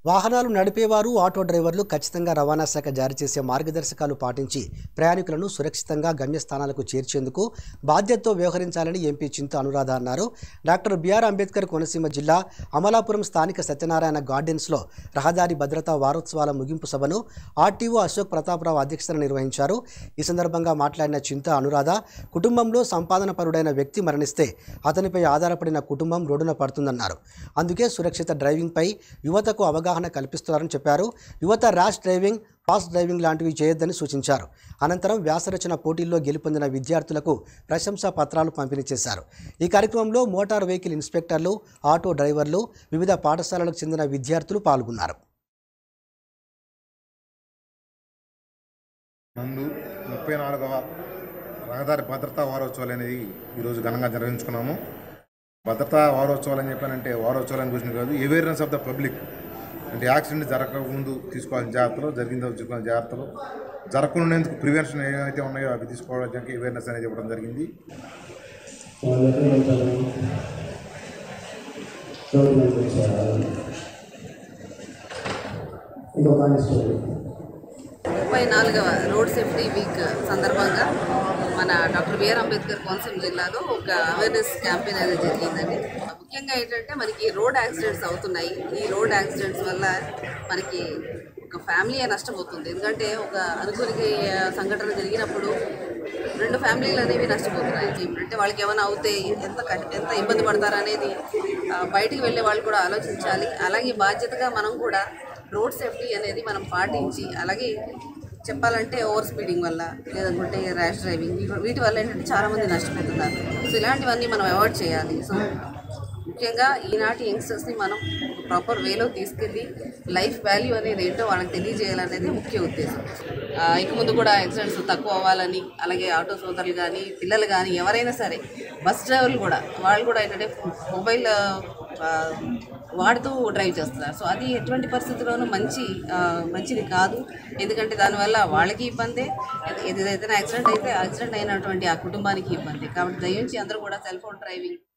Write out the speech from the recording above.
వాహనాలు నడిపేవారు ఆటో డ్రైవర్లు ఖచ్చితంగా రవాణా శాఖ జారీ చేసే మార్గదర్శకాలు పాటించి ప్రయాణికులను సురక్షితంగా గమ్యస్థానాలకు చేర్చేందుకు బాధ్యతతో వ్యవహరించాలని ఎంపీ చింత అనురాధ అన్నారు డాక్టర్ బిఆర్ అంబేద్కర్ కోనసీమ జిల్లా అమలాపురం స్థానిక సత్యనారాయణ గార్డెన్స్లో రహదారి భద్రతా వారోత్సవాల ముగింపు సభను ఆర్టీఓ అశోక్ ప్రతాపరావు అధ్యక్షతన నిర్వహించారు ఈ సందర్భంగా మాట్లాడిన చింత అనురాధ కుటుంబంలో సంపాదన పరుడైన వ్యక్తి మరణిస్తే అతనిపై ఆధారపడిన కుటుంబం రోడ్డున పడుతుందన్నారు అందుకే సురక్షిత డ్రైవింగ్పై యువతకు అవగాహన కల్పిస్తున్నారని చెప్పారు యువత ర్యాష్ డ్రైవింగ్ ఫాస్ట్ డ్రైవింగ్ లాంటివి చేయొద్దని సూచించారు అనంతరం వ్యాసరచన పోటీల్లో గెలుపొందిన విద్యార్థులకు ప్రశంసా పత్రాలు పంపిణీ చేశారు ఈ కార్యక్రమంలో మోటార్ వెహికల్ ఇన్స్పెక్టర్లు ఆటో డ్రైవర్లు వివిధ పాఠశాలలకు చెందిన విద్యార్థులు పాల్గొన్నారు నందు ముప్పై నాలుగవ రహదారి భద్రతా వారోత్సవాలు అనేది ఈరోజు ఘనంగా నిర్వహించుకున్నాము భద్రతా వారోత్సవాలు అని చెప్పానంటే వారోత్సవాలు అని చూసిన కాదు అవేర్నెస్ ఆఫ్ ద పబ్లిక్ అంటే యాక్సిడెంట్ జరగకముందు తీసుకోవాల్సిన జాగ్రత్తలు జరిగిన తర్వాత తీసుకోవాల్సిన జాగ్రత్తలు జరగకుండానేందుకు ప్రివెన్షన్ ఏవైతే ఉన్నాయో అవి తీసుకోవడానికి అవేర్నెస్ అనేది ఇవ్వడం జరిగింది ఇంకో కానిస్టేబుల్ ముప్పై నాలుగవ రోడ్ సేఫ్టీ వీక్ సందర్భంగా మన డాక్టర్ బిఆర్ అంబేద్కర్ కోనసీమ జిల్లాలో ఒక అవేర్నెస్ క్యాంపెయిన్ అనేది జరిగిందండి ముఖ్యంగా ఏంటంటే మనకి రోడ్ యాక్సిడెంట్స్ అవుతున్నాయి ఈ రోడ్ యాక్సిడెంట్స్ వల్ల మనకి ఒక ఫ్యామిలీ నష్టపోతుంది ఎందుకంటే ఒక అనుకోని సంఘటన జరిగినప్పుడు రెండు ఫ్యామిలీలు అనేవి నష్టపోతున్నాయి అంటే వాళ్ళకి ఏమైనా అవుతే ఎంత కష్ట- ఎంత ఇబ్బంది పడతారు అనేది ఆ, బయటికి వెళ్ళే వాళ్ళు కూడా ఆలోచించాలి అలాగే బాధ్యతగా మనం కూడా రోడ్ సేఫ్టీ అనేది మనం పాటించి అలాగే చెప్పాలంటే ఓవర్ స్పీడింగ్ వల్ల లేదనుకుంటే ర్యాష్ డ్రైవింగ్ వీటి- వీటి వల్ల ఏంటంటే చాలామంది నష్టపోతున్నారు సో ఇలాంటివన్నీ మనం అవాయిడ్ చేయాలి సో ముఖ్యంగా ఈనాటి యంగ్స్టర్స్ని మనం ప్రాపర్ వేలో తీసుకెళ్ళి లైఫ్ వాల్యూ అనేది ఏంటో వాళ్ళకి తెలియజేయాలనేది ముఖ్య ఉద్దేశం ఆ, ఇక ముందు కూడా యాక్సిడెంట్స్ తక్కువ అవ్వాలని అలాగే ఆటో సోదరులు కానీ పిల్లలు కానీ ఎవరైనా సరే బస్ డ్రైవర్లు కూడా వాళ్ళు కూడా ఏంటంటే మొబైల్ ఆ, వాడుతూ డ్రైవ్ చేస్తున్నారు సో అది ఎటువంటి పరిస్థితుల్లోనూ మంచి ఆ, మంచిది కాదు ఎందుకంటే దానివల్ల వాళ్ళకి ఇబ్బందే ఏది- ఏదైతే యాక్సిడెంట్ అయితే యాక్సిడెంట్ అయినటువంటి ఆ కుటుంబానికి ఇబ్బంది కాబట్టి దయించి అందరూ కూడా సెల్ ఫోన్ డ్రైవింగ్